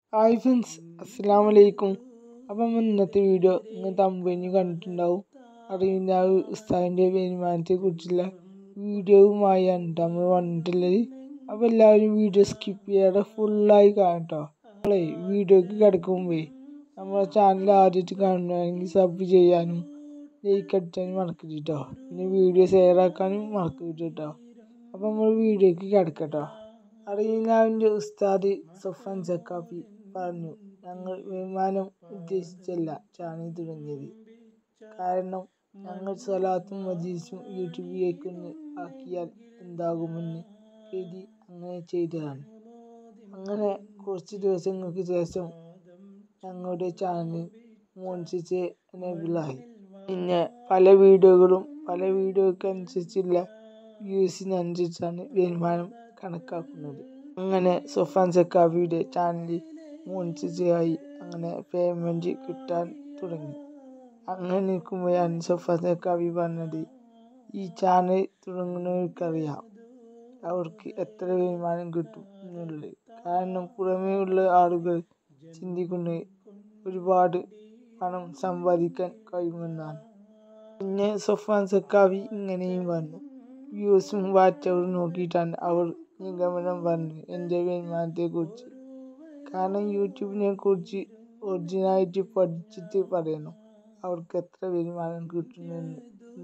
hi friends അസ്സാം വലൈക്കും അപ്പം ഇന്നത്തെ വീഡിയോ നിങ്ങൾ തമ്പനി കണ്ടിട്ടുണ്ടാവും അറിയുന്ന ആ ഉസ്താദിൻ്റെ വരുമാനത്തെ കുറിച്ചുള്ള വീഡിയോവുമായാണ് നമ്മൾ വന്നിട്ടുള്ളത് അപ്പോൾ എല്ലാവരും വീഡിയോ സ്കിപ്പ് ചെയ്യാതെ ഫുള്ളായി കാണട്ടോ നമ്മളെ വീഡിയോക്ക് കിടക്കുമ്പേ നമ്മളെ ചാനൽ ആദ്യമായിട്ട് കാണുകയാണെങ്കിൽ സബ് ചെയ്യാനും ലൈക്ക് അടിച്ചാനും മറക്കരുത് കേട്ടോ പിന്നെ വീഡിയോ ഷെയർ ആക്കാനും മറക്കരുത് കേട്ടോ അപ്പം നമ്മൾ വീഡിയോക്ക് കിടക്കട്ടോ അറിയുന്നവൻ്റെ ഉസ്താദ് സൊഫാൻ സക്കാഫി പറഞ്ഞു ഞങ്ങൾ വിമാനം ഉദ്ദേശിച്ചല്ല ചാനൽ തുടങ്ങിയത് കാരണം ഞങ്ങൾ സ്വലാത്തും മജീസും യൂട്യൂബിലേക്കൊന്ന് ആക്കിയാൽ എന്താകുമെന്ന് കരുതി അങ്ങനെ ചെയ്തതാണ് അങ്ങനെ കുറച്ച് ദിവസങ്ങൾക്ക് ശേഷം ഞങ്ങളുടെ ചാനൽ മോണിറ്റൈസ് എനേബിളായി പിന്നെ പല വീഡിയോകളും പല വീഡിയോക്ക് അനുസരിച്ചുള്ള വ്യൂസിനനുസരിച്ചാണ് വരുമാനം കണക്കാക്കുന്നത് അങ്ങനെ സൊഫാൻ സക്കാഫിയുടെ ചാനൽ മോണിറ്റൈസ് ആയി അങ്ങനെ പേയ്മെൻറ്റ് കിട്ടാൻ തുടങ്ങി അങ്ങനെ നിൽക്കുമ്പോഴാണ് സൊഫാൻ സക്കാഫി പറഞ്ഞത് ഈ ചാനൽ തുടങ്ങുന്നവർക്കറിയാം അവർക്ക് എത്ര വരുമാനം കിട്ടും എന്നുള്ളത് കാരണം പുറമേ ഉള്ള ആളുകൾ ചിന്തിക്കുന്നത് ഒരുപാട് പണം സമ്പാദിക്കാൻ കഴിയുമെന്നാണ് പിന്നെ സൊഫാൻ സക്കാവി ഇങ്ങനെയും പറഞ്ഞു വ്യൂസും വാച്ചവറും നോക്കിയിട്ടാണ് അവർ നിഗമനം പറഞ്ഞത് എൻ്റെ വരുമാനത്തെക്കുറിച്ച് കാരണം യൂട്യൂബിനെ കുറിച്ച് ഒറിജിനലായിട്ട് പഠിച്ചിട്ട് പറയണം അവർക്ക് എത്ര വരുമാനം കിട്ടുമെന്ന്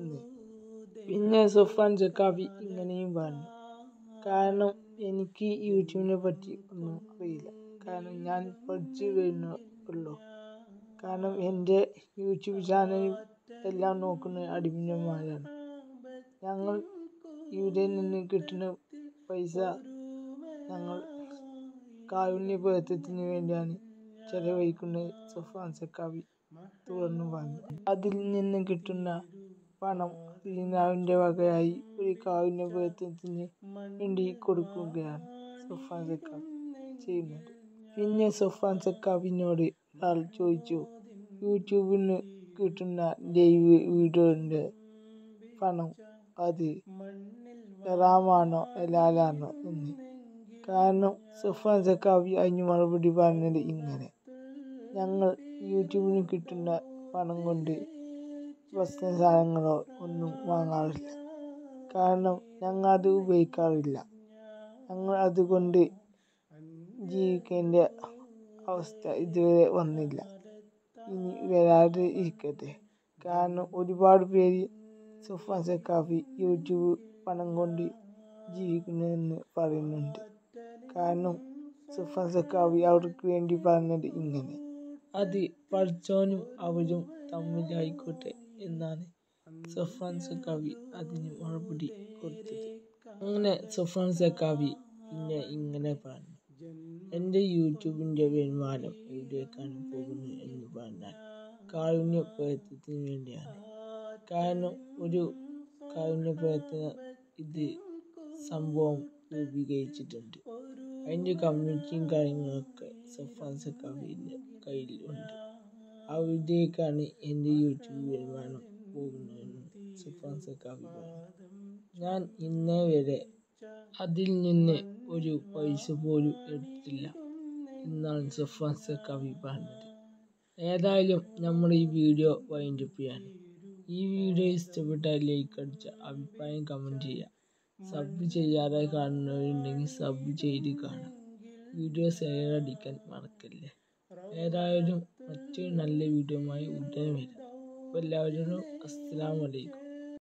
പിന്നെ സൊഫാൻ സക്കാഫി ഇങ്ങനെയും പറഞ്ഞു കാരണം എനിക്ക് യൂട്യൂബിനെ പറ്റി ഒന്നും അറിയില്ല കാരണം ഞാൻ പഠിച്ചു വരുന്നുള്ളൂ കാരണം എൻ്റെ യൂട്യൂബ് ചാനൽ എല്ലാം നോക്കുന്ന അടിമന്മാരാണ് ഞങ്ങൾ ഇവിടെ നിന്ന് കിട്ടുന്ന പൈസ ഞങ്ങൾ കാരുണ്യ പ്രവർത്തനത്തിന് വേണ്ടിയാണ് ചെലവഴിക്കുന്നത് സൊഫാൻ സക്കാവി തുറന്നു പറഞ്ഞു അതിൽ നിന്ന് കിട്ടുന്ന പണം റീനാവിൻ്റെ വകയായി ഒരു കാരുണ്യ പ്രവർത്തനത്തിന് വേണ്ടി കൊടുക്കുകയാണ് സൊഫാൻ സക്കാവി ചെയ്യുന്നത് പിന്നെ സൊഫാൻ സക്കാവിനോട് ഒരാൾ ചോദിച്ചു യൂട്യൂബിൽ നിന്ന് കിട്ടുന്ന ലൈവ് വീഡിയോൻ്റെ പണം അത് ഹറാമാണോ ഹലാലാണോ എന്ന് കാരണം സുഫാൻ സക്കാവി അതിന് മറുപടി പറഞ്ഞത് ഇങ്ങനെ ഞങ്ങൾ യൂട്യൂബിന് കിട്ടുന്ന പണം കൊണ്ട് വസ്ത്ര സാധനങ്ങളോ ഒന്നും വാങ്ങാറില്ല കാരണം ഞങ്ങൾ അത് ഉപയോഗിക്കാറില്ല ഞങ്ങൾ അതുകൊണ്ട് ജീവിക്കേണ്ട അവസ്ഥ ഇതുവരെ വന്നില്ല ഇനി വരാതെ ഇരിക്കട്ടെ കാരണം ഒരുപാട് പേര് സുഫാൻ സക്കാഫി യൂട്യൂബ് പണം കൊണ്ട് ജീവിക്കണമെന്ന് പറയുന്നുണ്ട് കാരണം സുഫാൻ സക്കാഫി അവർക്ക് വേണ്ടി പറഞ്ഞത് ഇങ്ങനെ അത് പഠിച്ചോനും അവരും തമ്മിലായിക്കോട്ടെ എന്നാണ് സഫാൻ സക്കാവി അതിന് മറുപടി കൊടുത്തത് അങ്ങനെ സഫാൻ സക്കാവി പിന്നെ ഇങ്ങനെ പറഞ്ഞു എൻ്റെ യൂട്യൂബിൻ്റെ വരുമാനം എവിടേക്കാണ് പോകുന്നത് എന്ന് പറഞ്ഞാൽ കാരുണ്യ പ്രയത്നത്തിന് വേണ്ടിയാണ് കാരണം ഒരു കാരുണ്യ പ്രവർത്തന ഇത് സംഭവം രൂപീകരിച്ചിട്ടുണ്ട് അതിൻ്റെ കമ്മ്യൂണിറ്റിയും കാര്യങ്ങളൊക്കെ സഫാൻ സക്കാഫിൻ്റെ കയ്യിൽ ഉണ്ട് അവിടേക്കാണ് എൻ്റെ യൂട്യൂബ് വരുമാനം പോകുന്നതെന്ന് സഫാൻ സക്കാഫി പറഞ്ഞു ഞാൻ ഇന്നേ വരെ അതിൽ നിന്ന് ഒരു പൈസ പോലും എടുത്തില്ല എന്നാണ് സഫാൻ സക്കാഫി പറഞ്ഞത് ഏതായാലും നമ്മൾ ഈ വീഡിയോ വൈൻഡപ്പ് ചെയ്യാണ് ഈ വീഡിയോ ഇഷ്ടപ്പെട്ടാൽ ലൈക്ക് അടിച്ച അഭിപ്രായം കമൻറ്റ് ചെയ്യുക സബ് ചെയ്യാതെ കാണുന്നവരുണ്ടെങ്കിൽ സബ് ചെയ്ത് കാണാം വീഡിയോ ഷെയർ അടിക്കാൻ മറക്കല്ലേ ഏതായാലും മറ്റൊരു നല്ല വീഡിയോയുമായി ഉടനെ വരാം അപ്പോൾ എല്ലാവരും അസ്സാം വലൈക്കും